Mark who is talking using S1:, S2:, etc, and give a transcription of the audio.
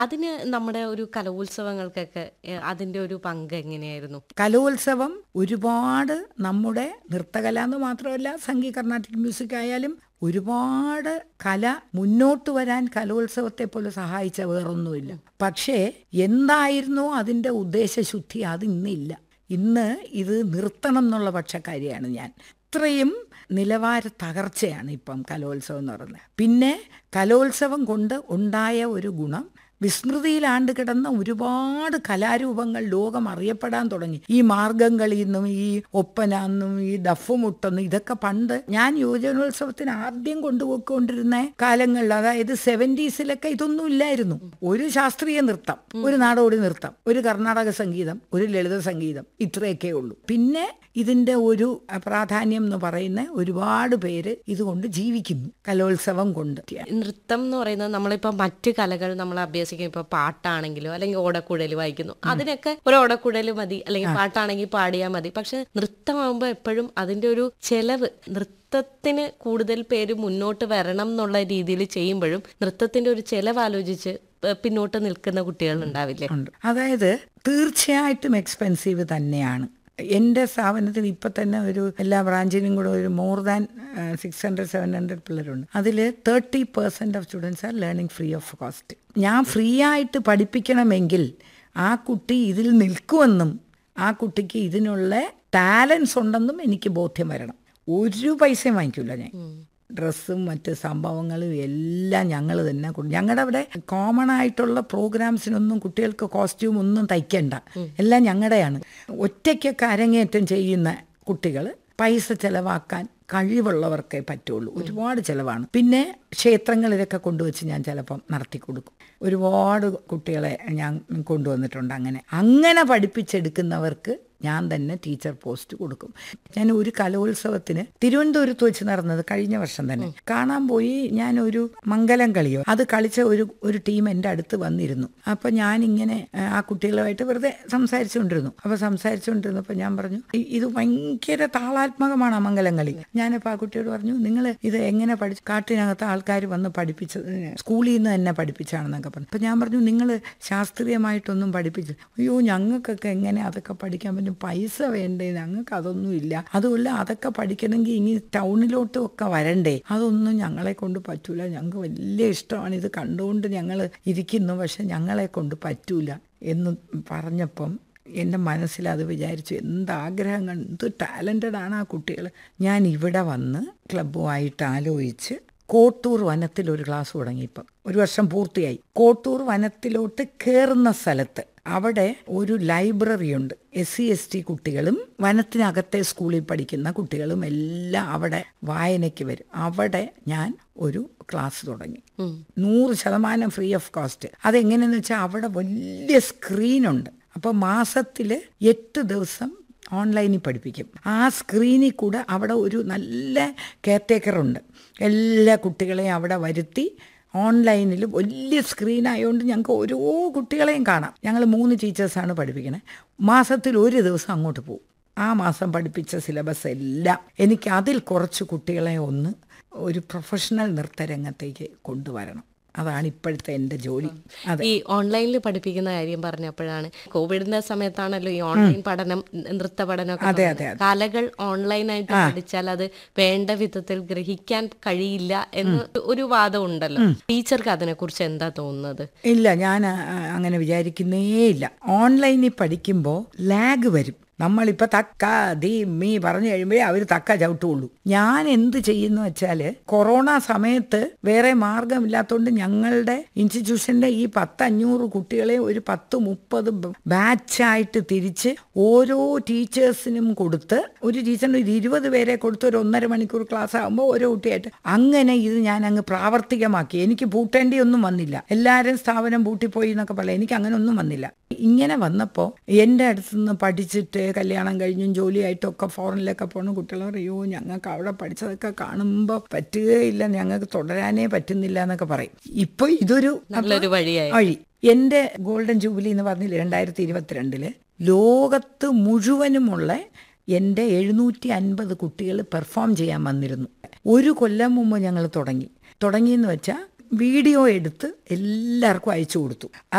S1: അതിന് നമ്മുടെ ഒരു കലോത്സവങ്ങൾക്കൊക്കെ ഏ, അതിന്റെ ഒരു പങ്ക് എങ്ങനെയായിരുന്നു
S2: കലോത്സവം ഒരുപാട് നമ്മുടെ നൃത്തകല എന്ന് മാത്രമല്ല സംഗീത കർണാട്ടിക് മ്യൂസിക് ആയാലും ഒരുപാട് കല മുന്നോട്ട് വരാൻ കലോത്സവത്തെ പോലെ സഹായിച്ച വേറൊന്നുമില്ല പക്ഷേ എന്തായിരുന്നോ അതിൻ്റെ ഉദ്ദേശശുദ്ധി അത് ഇന്നില്ല ഇന്ന് ഇത് നിർത്തണം എന്നുള്ള പക്ഷക്കാരിയാണ് ഞാൻ ഇത്രയും നിലവാര തകർച്ചയാണ് ഇപ്പം കലോത്സവം എന്ന് പറയുന്നത് പിന്നെ കലോത്സവം കൊണ്ട് ഉണ്ടായ ഒരു ഗുണം വിസ്മൃതിയിലാണ്ട് കിടന്ന ഒരുപാട് കലാരൂപങ്ങൾ ലോകം അറിയപ്പെടാൻ തുടങ്ങി ഈ മാർഗംകളിയിൽ നിന്നും ഈ ഒപ്പന എന്നും ഈ ഡഫുമുട്ടെന്നും ഇതൊക്കെ പണ്ട് ഞാൻ യുവജനോത്സവത്തിന് ആദ്യം കൊണ്ടുപോയിക്കൊണ്ടിരുന്ന കാലങ്ങളിൽ അതായത് സെവൻറ്റീസിലൊക്കെ ഇതൊന്നും ഇല്ലായിരുന്നു ഒരു ശാസ്ത്രീയ നൃത്തം ഒരു നാടോടി നൃത്തം ഒരു കർണാടക സംഗീതം ഒരു ലളിത സംഗീതം ഇത്രയൊക്കെ ഉള്ളൂ പിന്നെ ഇതിന്റെ ഒരു പ്രാധാന്യം എന്ന് പറയുന്ന ഒരുപാട് പേര് ഇതുകൊണ്ട് ജീവിക്കുന്നു കലോത്സവം കൊണ്ട്
S1: നൃത്തം എന്ന് പറയുന്നത് നമ്മളിപ്പോ മറ്റു കലകൾ നമ്മൾ അഭ്യസിക്കും ഇപ്പൊ പാട്ടാണെങ്കിലോ അല്ലെങ്കിൽ ഓടക്കുഴൽ വായിക്കുന്നു അതിനൊക്കെ ഒരു ഓടക്കുഴൽ മതി അല്ലെങ്കിൽ പാട്ടാണെങ്കിൽ പാടിയാൽ മതി പക്ഷെ നൃത്തമാകുമ്പോൾ എപ്പോഴും അതിന്റെ ഒരു ചെലവ് നൃത്തത്തിന് കൂടുതൽ പേര് മുന്നോട്ട് വരണം എന്നുള്ള രീതിയിൽ ചെയ്യുമ്പോഴും നൃത്തത്തിന്റെ ഒരു ചെലവ് ആലോചിച്ച് പ- പിന്നോട്ട് നിൽക്കുന്ന കുട്ടികൾ ഉണ്ടാവില്ലേ
S2: ഉണ്ട് അതായത് തീർച്ചയായിട്ടും എക്സ്പെൻസീവ് തന്നെയാണ് എൻ്റെ സ്ഥാപനത്തിൽ ഇപ്പം തന്നെ ഒരു എല്ലാ ബ്രാഞ്ചിനും കൂടെ ഒരു more than six hundred seven hundred പിള്ളേരുണ്ട് അതിൽ thirty percent of students are learning free of cost ഞാൻ ഫ്രീ ആയിട്ട് പഠിപ്പിക്കണമെങ്കിൽ ആ കുട്ടി ഇതിൽ നിൽക്കുമെന്നും ആ കുട്ടിക്ക് ഇതിനുള്ള ടാലൻസ് ഉണ്ടെന്നും എനിക്ക് ബോധ്യം വരണം ഒരു പൈസയും വാങ്ങിക്കില്ല ഞാൻ ഡ്രസ്സും മറ്റ് സംഭവങ്ങളും എല്ലാം ഞങ്ങൾ തന്നെ കൊടുക്കും ഞങ്ങളുടെ അവിടെ കോമൺ ആയിട്ടുള്ള പ്രോഗ്രാംസിനൊന്നും കുട്ടികൾക്ക് കോസ്റ്റ്യൂം ഒന്നും തയ്ക്കണ്ട എല്ലാം ഞങ്ങളുടെയാണ് ഒറ്റയ്ക്കൊക്കെ അരങ്ങേറ്റം ചെയ്യുന്ന കുട്ടികൾ പൈസ ചെലവാക്കാൻ കഴിവുള്ളവർക്കേ പറ്റുള്ളൂ ഒരുപാട് ചിലവാണ് പിന്നെ ക്ഷേത്രങ്ങളിലൊക്കെ കൊണ്ടുവച്ച് ഞാൻ ചിലപ്പം നടത്തി കൊടുക്കും ഒരുപാട് കുട്ടികളെ ഞാൻ കൊണ്ടുവന്നിട്ടുണ്ട് അങ്ങനെ അങ്ങനെ പഠിപ്പിച്ചെടുക്കുന്നവർക്ക് ഞാൻ തന്നെ ടീച്ചർ പോസ്റ്റ് കൊടുക്കും ഞാൻ ഒരു കലോത്സവത്തിന് തിരുവനന്തപുരത്ത് വെച്ച് നടന്നത് കഴിഞ്ഞ വർഷം തന്നെ കാണാൻ പോയി ഞാൻ ഒരു മംഗലം കളിയോ അത് കളിച്ച ഒരു ഒരു ടീം എൻ്റെ അടുത്ത് വന്നിരുന്നു അപ്പൊ ഞാൻ ഇങ്ങനെ ആ, ആ കുട്ടികളുമായിട്ട് വെറുതെ സംസാരിച്ചുകൊണ്ടിരുന്നു അപ്പൊ സംസാരിച്ചുകൊണ്ടിരുന്നപ്പോൾ ഞാൻ പറഞ്ഞു "ഇ- ഇത് ഭയങ്കര താളാത്മകമാണ് ആ മംഗലം കളി ഞാനിപ്പോൾ ആ കുട്ടിയോട് പറഞ്ഞു നിങ്ങൾ ഇത് എങ്ങനെ പഠിച്ചു കാട്ടിനകത്ത് ആൾക്കാർ വന്ന് പഠിപ്പിച്ചത് സ്കൂളിൽ നിന്ന് തന്നെ പഠിപ്പിച്ചാണെന്നൊക്കെ പറഞ്ഞു അപ്പം ഞാൻ പറഞ്ഞു നിങ്ങൾ ശാസ്ത്രീയമായിട്ടൊന്നും പഠിപ്പിച്ചു അയ്യോ ഞങ്ങൾക്കൊക്കെ എങ്ങനെ അതൊക്കെ പഠിക്കാൻ പറ്റും പൈസ വേണ്ടേ ഞങ്ങൾക്ക് അതൊന്നും ഇല്ല അതുമല്ല അതൊക്കെ പഠിക്കണമെങ്കിൽ ഇനി ടൗണിലോട്ടും ഒക്കെ വരണ്ടേ അതൊന്നും ഞങ്ങളെ കൊണ്ട് പറ്റൂല ഞങ്ങൾക്ക് വലിയ ഇഷ്ടമാണ് ഇത് കണ്ടുകൊണ്ട് ഞങ്ങൾ ഇരിക്കുന്നു പക്ഷെ ഞങ്ങളെ കൊണ്ട് പറ്റൂല എന്ന് പറഞ്ഞപ്പം എൻ്റെ മനസ്സിൽ അത് വിചാരിച്ചു എന്ത് ആഗ്രഹങ്ങൾ എന്ത് ടാലൻറ്റഡ് ആണ് ആ കുട്ടികൾ ഞാൻ ഇവിടെ വന്ന് ക്ലബ്ബുമായിട്ട് ആലോചിച്ച് കോട്ടൂർ വനത്തിൽ ഒരു ക്ലാസ് തുടങ്ങി ഇപ്പം ഒരു വർഷം പൂർത്തിയായി കോട്ടൂർ വനത്തിലോട്ട് കയറുന്ന സ്ഥലത്ത് അവിടെ ഒരു ലൈബ്രറി ഉണ്ട് എസ് സി എസ് ടി കുട്ടികളും വനത്തിനകത്തെ സ്കൂളിൽ പഠിക്കുന്ന കുട്ടികളും എല്ലാം അവിടെ വായനയ്ക്ക് വരും അവിടെ ഞാൻ ഒരു ക്ലാസ് തുടങ്ങി നൂറ് ശതമാനം ഫ്രീ ഓഫ് കോസ്റ്റ് അതെങ്ങനെയെന്ന് വെച്ചാൽ അവിടെ വലിയ സ്ക്രീനുണ്ട് അപ്പോൾ മാസത്തിൽ എട്ട് ദിവസം ഓൺലൈനിൽ പഠിപ്പിക്കും ആ സ്ക്രീനിൽ കൂടെ അവിടെ ഒരു നല്ല കെയർടേക്കറുണ്ട് എല്ലാ കുട്ടികളെയും അവിടെ വരുത്തി ഓൺലൈനിൽ വലിയ സ്ക്രീൻ ആയതുകൊണ്ട് ഞങ്ങൾക്ക് ഓരോ കുട്ടികളെയും കാണാം ഞങ്ങൾ മൂന്ന് ടീച്ചേഴ്സാണ് പഠിപ്പിക്കുന്നത് മാസത്തിൽ ഒരു ദിവസം അങ്ങോട്ട് പോകും ആ മാസം പഠിപ്പിച്ച സിലബസ് എല്ലാം എനിക്ക് അതിൽ കുറച്ച് കുട്ടികളെ ഒന്ന് ഒരു പ്രൊഫഷണൽ നൃത്തരംഗത്തേക്ക് കൊണ്ടുവരണം അതാണ് ഇപ്പോഴത്തെ എൻ്റെ ജോലി അതെ
S1: ഈ ഓൺലൈനിൽ പഠിപ്പിക്കുന്ന കാര്യം പറഞ്ഞപ്പോഴാണ് കോവിഡിന്റെ സമയത്താണല്ലോ ഈ ഓൺലൈൻ പഠനം നൃത്ത പഠനമൊക്കെ
S2: അതെ,
S1: തുടങ്ങിയത്. കലകൾ ഓൺലൈനായിട്ട് പഠിച്ചാൽ അത് വേണ്ട വിധത്തിൽ ഗ്രഹിക്കാൻ കഴിയില്ല എന്ന് ഒരു വാദം ഉണ്ടല്ലോ ടീച്ചർക്ക് അതിനെ കുറിച്ച് എന്താ തോന്നുന്നത്
S2: ഇല്ല ഞാൻ ആ, അങ്ങനെ വിചാരിക്കുന്നേ ഇല്ല ഓൺലൈനിൽ പഠിക്കുമ്പോൾ ലാഗ് വരും നമ്മളിപ്പോൾ തക്ക ദീ മീ പറഞ്ഞു കഴിയുമ്പോഴേ അവർ തക്ക ചവിട്ടുള്ളൂ ഞാൻ എന്ത് ചെയ്യുന്നു വെച്ചാൽ കൊറോണ സമയത്ത് വേറെ മാർഗമില്ലാത്തതുകൊണ്ട് ഞങ്ങളുടെ ഇൻസ്റ്റിറ്റ്യൂഷൻ്റെ ഈ പത്ത് അഞ്ഞൂറ് കുട്ടികളെ ഒരു പത്ത് മുപ്പത് ബാച്ചായിട്ട് തിരിച്ച് ഓരോ ടീച്ചേഴ്സിനും കൊടുത്ത് ഒരു ടീച്ചറിന് ഒരു ഇരുപത് പേരെ കൊടുത്ത് ഒരു ഒന്നര മണിക്കൂർ ക്ലാസ് ആകുമ്പോൾ ഓരോ കുട്ടിയായിട്ട് അങ്ങനെ ഇത് ഞാൻ അങ്ങ് പ്രാവർത്തികമാക്കി എനിക്ക് പൂട്ടേണ്ടി ഒന്നും വന്നില്ല എല്ലാവരും സ്ഥാപനം പൂട്ടിപ്പോയി എന്നൊക്കെ പറയാം എനിക്ക് അങ്ങനെ ഒന്നും വന്നില്ല ഇങ്ങനെ വന്നപ്പോൾ എൻ്റെ അടുത്ത് നിന്ന് പഠിച്ചിട്ട് കല്യാണം കഴിഞ്ഞും ജോലിയായിട്ടൊക്കെ ഫോറിനിലൊക്കെ പോണ കുട്ടികൾ പറയോ ഞങ്ങൾക്ക് അവിടെ പഠിച്ചതൊക്കെ കാണുമ്പോൾ പറ്റുകയില്ല ഞങ്ങൾക്ക് തുടരാനേ പറ്റുന്നില്ല എന്നൊക്കെ പറയും ഇപ്പൊ ഇതൊരു
S1: നല്ലൊരു വഴിയായി
S2: വഴി എൻ്റെ ഗോൾഡൻ ജൂബിലി എന്ന് പറഞ്ഞില്ല രണ്ടായിരത്തി ഇരുപത്തിരണ്ടില് ലോകത്ത് മുഴുവനുമുള്ള എൻ്റെ എഴുന്നൂറ്റി അൻപത് കുട്ടികൾ പെർഫോം ചെയ്യാൻ വന്നിരുന്നു ഒരു കൊല്ലം മുമ്പ് ഞങ്ങൾ തുടങ്ങി തുടങ്ങിയെന്ന് വെച്ചാൽ വീഡിയോ എടുത്ത് എല്ലാവർക്കും അയച്ചു കൊടുത്തു